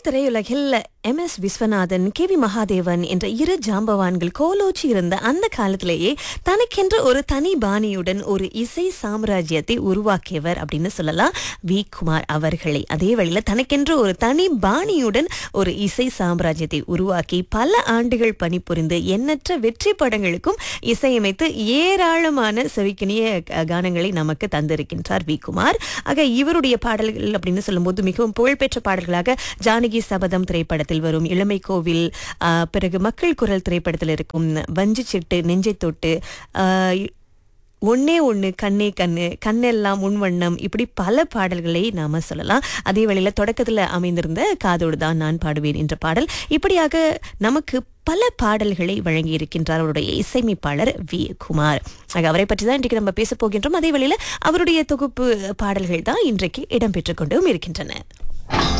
தமிழ் திரையுலகில் M S Viswanathan K V Mahadevan என்ற இரு ஜாம்பவான்கள் கோலோச்சி இருந்த அந்த காலத்திலேயே தனக்கென்று ஒரு தனி பாணியுடன் ஒரு இசை சாம்ராஜ்யத்தை உருவாக்கியவர் அப்படின்னு சொல்லலாம் வி குமார் அவர்களை அதே வழியில் தனக்கென்று ஒரு தனி பாணியுடன் ஒரு இசை சாம்ராஜ்யத்தை உருவாக்கி பல ஆண்டுகள் பணிபுரிந்து எண்ணற்ற வெற்றி படங்களுக்கும் இசையமைத்து ஏராளமான செவிக்கினிய க- கானங்களை நமக்கு தந்திருக்கின்றார் வி குமார் ஆக இவருடைய பாடல்கள் அப்படின்னு சொல்லும்போது மிகவும் புகழ்பெற்ற பாடல்களாக ஜானகி சபதம் திரைப்படத்தில் வரும் இளமை கோவில் ஆ, பிறகு மக்கள் குரல் திரைப்படத்தில் இருக்கும் வஞ்சி சிட்டு நெஞ்சை தொட்டு ஆ, ஒன்னே ஒன்று கண்ணே கண்ணு கண்ணெல்லாம் உன்வண்ணம் இப்படி பல பாடல்களை நாம சொல்லலாம் அதே வேளையில் தொடக்கத்தில் அமைந்திருந்த காதோடு தான் நான் பாடுவேன் என்ற பாடல் இப்படியாக நமக்கு பல பாடல்களை வழங்கி இருக்கின்றார் அவருடைய இசையமைப்பாளர் வி குமார் ஆக அவரை பற்றி தான் இன்றைக்கு நம்ம பேச போகின்றோம் அதே வேளையில் அவருடைய தொகுப்பு பாடல்கள் தான் இன்றைக்கு இடம்பெற்றுக் கொண்டும் இருக்கின்றன